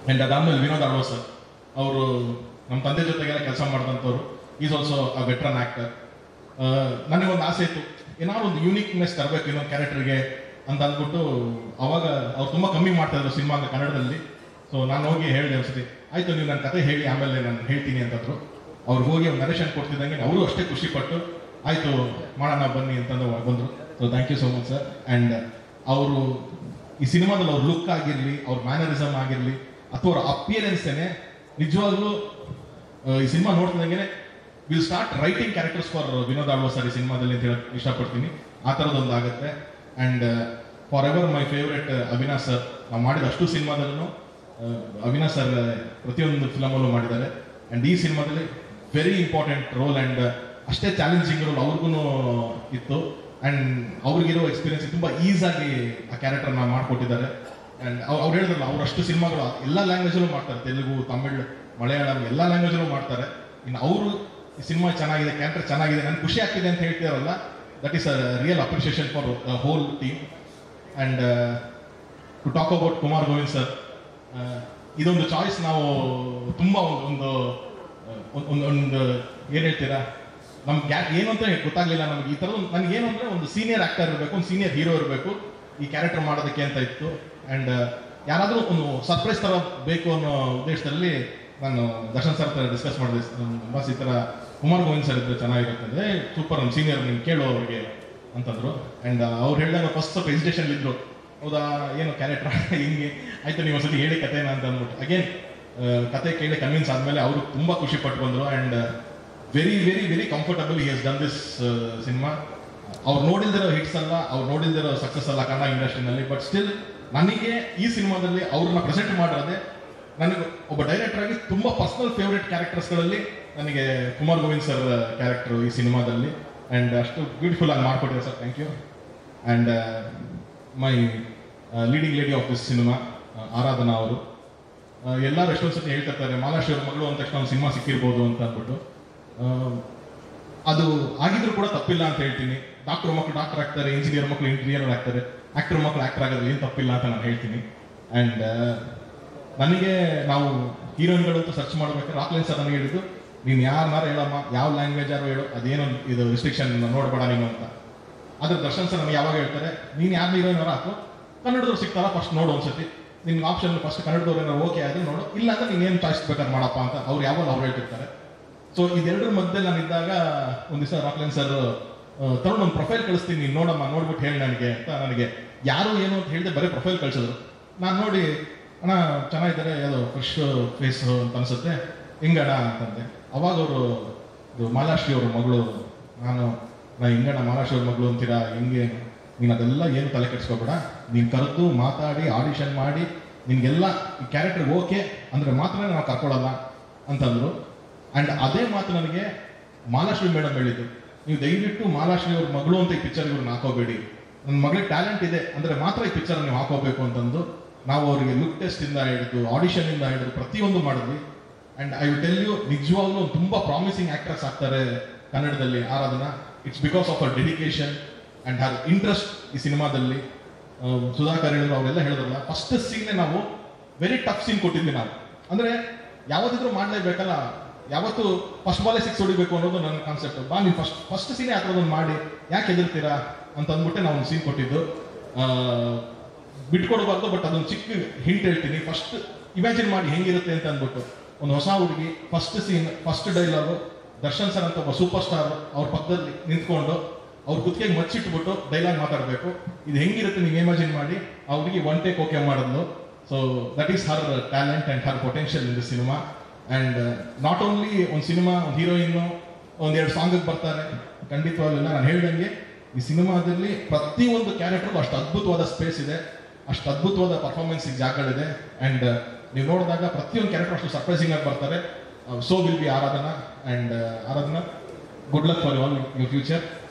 and ಅದಾದ್ಮೇಲೆ Vinod Alva sir ಅವರು ನಮ್ಮ ತಂದೆ ಜೊತೆಗೆಲ್ಲ ಕೆಲಸ ಮಾಡಿದಂಥವ್ರು is also a veteran actor ನನಗೊಂದು ಆಸೆ ಇತ್ತು ಏನಾದ್ರು ಒಂದು ಯೂನಿಕ್ನೆಸ್ ತರಬೇಕು ಇನ್ನೊಂದು ಕ್ಯಾರೆಕ್ಟರ್ಗೆ ಅಂತ ಅಂದ್ಬಿಟ್ಟು ಅವಾಗ ಅವ್ರು ತುಂಬ ಕಮ್ಮಿ ಮಾಡ್ತಾ ಇದ್ರು ಸಿನಿಮಾ ಕನ್ನಡದಲ್ಲಿ ಸೊ ನಾನು ಹೋಗಿ ಹೇಳಿದೆ ಒಂದ್ಸತಿ ಆಯ್ತು ನೀವು ನನ್ನ ಕತೆ ಹೇಳಿ ಆಮೇಲೆ ನಾನು ಹೇಳ್ತೀನಿ ಅಂತಂದ್ರು ಅವ್ರು ಹೋಗಿ ಒಂದು ನರೇಶನ್ ಕೊಡ್ತಿದ್ದಂಗೆ ಅವರು ಅಷ್ಟೇ ಖುಷಿ ಪಟ್ಟು ಆಯ್ತು ಮಾಡೋಣ ಬನ್ನಿ ಅಂತಂದು ಬಂದರು so thank you so much sir and ಅವರು ಈ ಸಿನಿಮಾದಲ್ಲಿ ಅವ್ರ ಲುಕ್ ಆಗಿರಲಿ ಅವ್ರ ಮ್ಯಾನರಿಸಮ್ ಆಗಿರಲಿ ಅಥವಾ ಅವ್ರ ಅಪಿಯರೆನ್ಸೇನೆ ನಿಜವಾಗ್ಲೂ ಆ, ಈ ಸಿನಿಮಾ ನೋಡ್ತಿದ್ದಂಗೆ will start writing characters for Vinod Alva sir ಈ ಸಿನಿಮಾದಲ್ಲಿ ಅಂತ ಹೇಳಕ್ ಇಷ್ಟಪಡ್ತೀನಿ ಆ ಥರದೊಂದು ಆಗುತ್ತೆ and forever my favourite Avinash sir ನಾವು ಮಾಡಿದ ಅಷ್ಟು ಸಿನಿಮಾದಲ್ಲೂ ಅವಿನಾಶ್ ಸರ್ ಪ್ರತಿಯೊಂದು ಫಿಲಮಲ್ಲೂ ಮಾಡಿದ್ದಾರೆ ಆ್ಯಂಡ್ ಈ ಸಿನಿಮಾದಲ್ಲಿ ವೆರಿ ಇಂಪಾರ್ಟೆಂಟ್ ರೋಲ್ ಆ್ಯಂಡ್ ಅಷ್ಟೇ ಚಾಲೆಂಜಿಂಗ್ ರೋಲ್ ಅವ್ರಿಗೂ ಇತ್ತು ಆ್ಯಂಡ್ ಅವ್ರಿಗಿರೋ ಎಕ್ಸ್ಪೀರಿಯನ್ಸ್ ತುಂಬ ಈಸಾಗಿ ಆ ಕ್ಯಾರೆಕ್ಟರ್ನ ಮಾಡಿಕೊಟ್ಟಿದ್ದಾರೆ ಆ್ಯಂಡ್ ಅವ್ರು ಹೇಳಿದ್ರಲ್ಲ ಅವ್ರು ಅಷ್ಟು ಸಿನಿಮಾಗಳು ಎಲ್ಲ ಲ್ಯಾಂಗ್ವೇಜಲ್ಲೂ ಮಾಡ್ತಾರೆ ತೆಲುಗು ತಮಿಳ್ ಮಲಯಾಳಂ ಎಲ್ಲ ಲ್ಯಾಂಗ್ವೇಜಲ್ಲೂ ಮಾಡ್ತಾರೆ ಇನ್ನು ಅವರು ಈ ಸಿನಿಮಾ ಚೆನ್ನಾಗಿದೆ ಕ್ಯಾರೆಕ್ಟರ್ ಚೆನ್ನಾಗಿದೆ ನನ್ಗೆ ಖುಷಿ ಆಗ್ತಿದೆ ಅಂತ ಹೇಳ್ತಿದಾರಲ್ಲ that is a real appreciation for whole team and to talk about Kumar Govind sir ಇದೊಂದು ಚಾಯ್ಸ್ ನಾವು ತುಂಬ ಒಂದು ಒಂದು ಒಂದು ಒಂದು ಏನು ಹೇಳ್ತೀರಾ ನಮ್ಗೆ ಗ್ಯಾ ಏನು ಅಂತ ಗೊತ್ತಾಗ್ಲಿಲ್ಲ ನಮ್ಗೆ ಈ ಥರದ್ದು ನನಗೆ ಏನು ಅಂದರೆ ಒಂದು ಸೀನಿಯರ್ ಆಕ್ಟರ್ ಇರಬೇಕು ಒಂದು ಸೀನಿಯರ್ ಹೀರೋ ಇರಬೇಕು ಈ ಕ್ಯಾರೆಕ್ಟರ್ ಮಾಡೋದಕ್ಕೆ ಅಂತ ಇತ್ತು ಆ್ಯಂಡ್ ಯಾರಾದರೂ ಒಂದು ಸರ್ಪ್ರೈಸ್ ಥರ ಬೇಕು ಅನ್ನೋ ಉದ್ದೇಶದಲ್ಲಿ ನಾನು ದರ್ಶನ್ ಸರ್ ಹತ್ರ ಡಿಸ್ಕಸ್ ಮಾಡಿದೆ ಬಸ್ ಈ ಥರ ಕುಮಾರ್ ಗೋವಿಂದ್ ಸರ್ ಇದ್ರೆ ಚೆನ್ನಾಗಿರುತ್ತೆ ಅಂದರೆ ಸೂಪರ್ ನಮ್ಮ ಸೀನಿಯರ್ ನೀವು ಕೇಳು ಅವ್ರಿಗೆ ಅಂತಂದ್ರು ಆ್ಯಂಡ್ ಅವ್ರು ಹೇಳಿದಾಗ ಫಸ್ಟ್ ಸ್ವಲ್ಪ ಹೆಸಿಟೇಷನ್ ಇದ್ರು ಹೌದಾ ಏನು ಕ್ಯಾರೆಕ್ಟರ್ ಹಿಂಗೆ ಆಯ್ತು ನೀವು ಒಂದ್ಸತಿ ಹೇಳಿ ಕಥೆನ ಅಂತ ಅಂದ್ಬಿಟ್ಟು ಅಗೇನ್ ಕತೆ ಕೇಳಿ ಕನ್ವಿನ್ಸ್ ಆದಮೇಲೆ ಅವರು ತುಂಬ ಖುಷಿ ಪಟ್ಟು ಬಂದರು and very very very comfortable he has done this cinema ಅವ್ರು ನೋಡಿಲ್ದಿರೋ ಹಿಟ್ಸ್ ಅಲ್ಲ ಅವ್ರು ನೋಡಿಲ್ದಿರೋ ಸಕ್ಸಸ್ ಅಲ್ಲ ಕನ್ನಡ ಇಂಡಸ್ಟ್ರಿನಲ್ಲಿ ಬಟ್ ಸ್ಟಿಲ್ ನನಗೆ ಈ ಸಿನಿಮಾದಲ್ಲಿ ಅವ್ರನ್ನ ಪ್ರೆಸೆಂಟ್ ಮಾಡಿರೋದೆ ನನಗೆ ಒಬ್ಬ ಡೈರೆಕ್ಟರ್ ಆಗಿ ತುಂಬ ಪರ್ಸನಲ್ ಫೇವ್ರೆಟ್ ಕ್ಯಾರೆಕ್ಟರ್ಸ್ಗಳಲ್ಲಿ ನನಗೆ ಕುಮಾರ್ ಗೋವಿಂದ್ ಸರ್ ಕ್ಯಾರೆಕ್ಟರ್ ಈ ಸಿನಿಮಾದಲ್ಲಿ ಆ್ಯಂಡ್ ಅಷ್ಟು ಬ್ಯೂಟಿಫುಲ್ ಆಗಿ ಮಾಡ್ಕೊಟ್ಟಿದ್ದಾರೆ sir thank you and my leading lady of this cinema Aradhana ಅವರು ಎಲ್ಲರೂ ಎಷ್ಟೊಂದು ಸತಿ ಹೇಳ್ತಿರ್ತಾರೆ ಮಾಲಾಶ್ವರ ಮಗಳು ಅಂದ ತಕ್ಷಣ ಒಂದು ಸಿನಿಮಾ ಸಿಕ್ಕಿರ್ಬೋದು ಅಂತ ಅಂದ್ಬಿಟ್ಟು ಆ, ಅದು ಆಗಿದ್ರು ಕೂಡ ತಪ್ಪಿಲ್ಲ ಅಂತ ಹೇಳ್ತೀನಿ ಡಾಕ್ಟರ್ ಮಕ್ಕಳು ಡಾಕ್ಟರ್ ಆಗ್ತಾರೆ ಇಂಜಿನಿಯರ್ ಮಕ್ಕಳು ಇಂಜಿನಿಯರ್ ಆಗ್ತಾರೆ ಆಕ್ಟರ್ ಮಕ್ಕಳು ಆಕ್ಟರ್ ಆಗೋದು ಏನು ತಪ್ಪಿಲ್ಲ ಅಂತ ನಾನು ಹೇಳ್ತೀನಿ ಆ್ಯಂಡ್ ನನಗೆ ನಾವು ಹೀರೋಯಿನ್ಗಳು ಅಂತ ಸರ್ಚ್ ಮಾಡ್ಬೇಕಾದ್ರೆ ರಾಕ್ಲೈನ್ ಸರ್ ನನಗೆ ಹೇಳಿದ್ದು ನೀನು ಯಾರನ್ನಾರು ಹೇಳಮ್ಮ ಯಾವ ಲ್ಯಾಂಗ್ವೇಜ್ ಯಾರು ಹೇಳು ಅದೇನೋ ಇದು ರಿಸ್ಟ್ರಿಕ್ಷನ್ ನೋಡ್ಬೇಡ ನೀನು ಅಂತ ಅದ್ರ ದರ್ಶನ್ ಸರ್ ನನಗೆ ಯಾವಾಗ ಹೇಳ್ತಾರೆ ನೀನು ಯಾರು ಹೀರೋಯಿನ್ ಹಾಕು ಕನ್ನಡದವ್ರು ಸಿಗ್ತಾರ ಫಸ್ಟ್ ನೋಡು ಒಂದ್ಸತಿ ನಿನ್ಗೆ ಆಪ್ಷನ್ ಫಸ್ಟ್ ಕನ್ನಡದವ್ರು ಏನಾರು ಓಕೆ ಆದ್ರೆ ನೋಡು ಇಲ್ಲ ಅಂದ್ರೆ ನೀನೇನು ಚಾಯ್ಸ್ ಬೇಕಾದ್ರೆ ಮಾಡಪ್ಪ ಅಂತ ಅವ್ರು ಯಾವಾಗ ಅವ್ರು ಹೇಳ್ತಿರ್ತಾರೆ ಸೊ ಇದೆರಡರ ಮಧ್ಯೆ ನಾನು ಇದ್ದಾಗ ಒಂದು ದಿವಸ ರಾಕ್ಲೈನ್ ಸರ್ ತಗೊಂಡು ಒಂದು ಪ್ರೊಫೈಲ್ ಕಳಿಸ್ತೀನಿ ನೀನು ನೋಡಮ್ಮ ನೋಡ್ಬಿಟ್ಟು ಹೇಳಿ ನನಗೆ ಅಂತ ನನಗೆ ಯಾರು ಏನು ಅಂತ ಹೇಳಿದೆ ಬರೀ ಪ್ರೊಫೈಲ್ ಕಳಿಸಿದ್ರು ನಾನು ನೋಡಿ ಅಣ್ಣ ಚೆನ್ನಾಗಿದ್ದಾರೆ ಯಾವುದೋ ಫ್ರೆಶ್ ಫೇಸ್ ಅಂತ ಅನ್ಸುತ್ತೆ ಹಿಂಗಣ ಅಂತಂದೆ ಅವಾಗ ಅವರು ಇದು ಮಾಲಾಶ್ರೀ ಅವ್ರ ಮಗಳು ನಾನು ನಾ ಹಿಂಗಣ ಮಾಲಾಶ್ರೀ ಅವ್ರ ಮಗಳು ಅಂತೀರಾ ಹಿಂಗೆ ನೀನು ಅದೆಲ್ಲ ಏನು ತಲೆ ಕೆಡಿಸ್ಕೋಬೇಡ ನೀನು ಕರೆದು ಮಾತಾಡಿ ಆಡಿಷನ್ ಮಾಡಿ ನಿನಗೆಲ್ಲ ಈ ಕ್ಯಾರೆಕ್ಟರ್ ಓಕೆ ಅಂದರೆ ಮಾತ್ರ ನಾವು ಕರ್ಕೊಳ್ಳಲ್ಲ ಅಂತಂದ್ರು ಆ್ಯಂಡ್ ಅದೇ ಮಾತು ನನಗೆ ಮಾಲಾಶ್ರೀ ಮೇಡಮ್ ಹೇಳಿದ್ದು ನೀವು ದಯವಿಟ್ಟು ಮಾಲಾಶ್ರೀ ಅವ್ರ ಮಗಳು ಅಂತ ಈ ಪಿಕ್ಚರ್ ಇವ್ರನ್ನ ಹಾಕೋಬೇಡಿ ನನ್ನ ಮಗಳಿಗೆ ಟ್ಯಾಲೆಂಟ್ ಇದೆ ಅಂದರೆ ಮಾತ್ರ ಈ ಪಿಕ್ಚರ್ ನೀವು ಹಾಕೋಬೇಕು ಅಂತಂದು ನಾವು ಅವರಿಗೆ ಲುಕ್ ಟೆಸ್ಟ್ ಇಂದ ಹಿಡಿದು ಆಡಿಷನ್ ಇಂದ ಹಿಡಿದು ಪ್ರತಿಯೊಂದು ಮಾಡಿದ್ವಿ and I will tell you ನಿಜವಾಗ್ಲೂ ಒಂದು ತುಂಬಾ ಪ್ರಾಮಿಸಿಂಗ್ ಆಕ್ಟ್ರೆಸ್ ಆಗ್ತಾರೆ ಕನ್ನಡದಲ್ಲಿ ಆರಾಧನಾ ಇಟ್ಸ್ ಬಿಕಾಸ್ ಆಫ್ ಅವರ್ ಡೆಡಿಕೇಶನ್ ಅಂಡ್ ಹರ್ ಇಂಟ್ರೆಸ್ಟ್ ಈ ಸಿನಿಮಾದಲ್ಲಿ ಸುಧಾಕರ್ ಹೇಳಿದ್ರು ಅವರೆಲ್ಲ ಹೇಳಿದ್ರಲ್ಲ ಫಸ್ಟ್ ಸೀನ್ನೇ ನಾವು ವೆರಿ ಟಫ್ ಸೀನ್ ಕೊಟ್ಟಿದ್ವಿ ನಾವು ಅಂದ್ರೆ ಯಾವತ್ತಿದ್ರೂ ಮಾಡ್ಲೇಬೇಕಲ್ಲ ಯಾವತ್ತು ಫಸ್ಟ್ ಬಾಲೇ ಸಿಕ್ಸ್ ಹೊಡಿಬೇಕು ಅನ್ನೋದು ನನ್ನ ಕಾನ್ಸೆಪ್ಟ್ ಬಾ ನೀವು ಫಸ್ಟ್ ಫಸ್ಟ್ ಸೀನೇ ಆ ಥರದೊಂದು ಮಾಡಿ ಯಾಕೆ ಹೆದರ್ತೀರಾ ಅಂತ ಅಂದ್ಬಿಟ್ಟೆ ನಾವು ಒಂದು ಸೀನ್ ಕೊಟ್ಟಿದ್ದು ಆ, ಬಿಟ್ಕೊಡ್ಬಾರ್ದು ಬಟ್ ಅದೊಂದು ಚಿಕ್ಕ ಹಿಂಟ್ ಹೇಳ್ತೀನಿ ಫಸ್ಟ್ ಇಮ್ಯಾಜಿನ್ ಮಾಡಿ ಹೆಂಗಿರುತ್ತೆ ಅಂತ ಅಂದ್ಬಿಟ್ಟು ಒಂದು ಹೊಸ ಹುಡುಗಿ first scene first dialogue Darshan sir ಅಂತ ಒಬ್ಬ ಸೂಪರ್ ಸ್ಟಾರ್ ಅವ್ರ ಪಕ್ಕದಲ್ಲಿ ನಿಂತ್ಕೊಂಡು ಅವ್ರ ಕುತ್ತಿಗೆಗೆ ಮಚ್ಚಿಟ್ಬಿಟ್ಟು ಡೈಲಾಗ್ ಮಾತಾಡಬೇಕು ಇದು ಹೆಂಗಿರುತ್ತೆ ನೀವು ಇಮ್ಯಾಜಿನ್ ಮಾಡಿ ಆ ಹುಡುಗಿ ಒನ್ ಟೇಕ್ ಓಕೆ ಮಾಡಿದ್ಲು so that is her talent and her potential in the cinema and not only ಒಂದು ಸಿನಿಮಾ ಒಂದು ಹೀರೋಯಿನ್ನು ಒಂದೆರಡು ಸಾಂಗಿಗೆ ಬರ್ತಾರೆ ಖಂಡಿತವಾಗ್ಲಿಲ್ಲ ನಾನು ಹೇಳ್ದಂಗೆ ಈ ಸಿನಿಮಾದಲ್ಲಿ ಪ್ರತಿಯೊಂದು ಕ್ಯಾರೆಕ್ಟರ್ಗೂ ಅಷ್ಟು ಅದ್ಭುತವಾದ ಸ್ಪೇಸ್ ಇದೆ ಅಷ್ಟು ಅದ್ಭುತವಾದ ಪರ್ಫಾರ್ಮೆನ್ಸ್ ಜಾಗಗಳಿದೆ ಅಂಡ್ ನೀವು ನೋಡಿದಾಗ ಪ್ರತಿಯೊಂದು ಕ್ಯಾರೆಕ್ಟರ್ ಅಷ್ಟು ಸರ್ಪ್ರೈಸಿಂಗ್ ಆಗಿ ಬರ್ತಾರೆ so will be Aradhana and Aradhana good luck for all your future